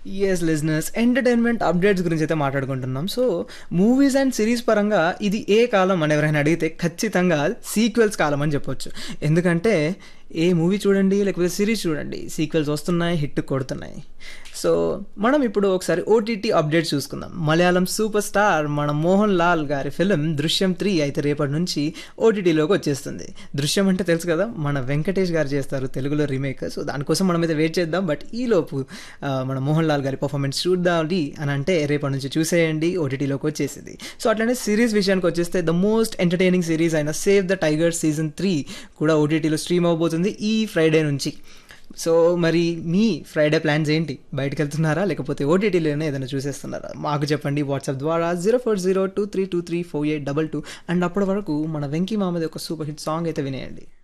yes లిజినెస్ entertainment updates గురించి అయితే మాట్లాడుకుంటున్నాం సో మూవీస్ అండ్ సిరీస్ పరంగా ఇది ఏ కాలం అని ఎవరైనా అడిగితే ఖచ్చితంగా సీక్వెల్స్ కాలం అని చెప్పొచ్చు ఎందుకంటే ఏ మూవీ చూడండి లేకపోతే సిరీస్ చూడండి సీక్వెల్స్ వస్తున్నాయి హిట్ కొడుతున్నాయి సో మనం ఇప్పుడు ఒకసారి ఓటీటీ అప్డేట్ చూసుకుందాం మలయాళం సూపర్ స్టార్ మన మోహన్ లాల్ గారి ఫిలిం దృశ్యం త్రీ అయితే రేపటి నుంచి ఓటీటీలోకి వచ్చేస్తుంది దృశ్యం అంటే తెలుసు కదా మన వెంకటేష్ గారు చేస్తారు తెలుగులో రీమేక్ సో దానికోసం మనం అయితే వెయిట్ చేద్దాం బట్ ఈలోపు ఆ, మన మోహన్ లాల్ గారి పర్ఫార్మెన్స్ చూద్దాండి అని అంటే రేపటి నుంచి చూసేయండి ఓటీటీలోకి వచ్చేసింది సో అట్లనే సిరీస్ విషయానికి వచ్చేస్తే ద మోస్ట్ ఎంటర్టైనింగ్ సిరీస్ అయిన save the tiger season three కూడా ఓటీటీలో స్ట్రీమ్ అవబోతుంది ఈ ఫ్రైడే నుంచి సో మరి మీ ఫ్రైడే ప్లాన్స్ ఏంటి బయటకు వెళ్తున్నారా లేకపోతే ఓటీటీలోనే ఏదైనా చూసేస్తున్నారా మాకు చెప్పండి వాట్సాప్ ద్వారా zero four zero two three two three four eight double two and అప్పటి వరకు మన వెంకీ మామది ఒక సూపర్ హిట్ సాంగ్ అయితే వినేయండి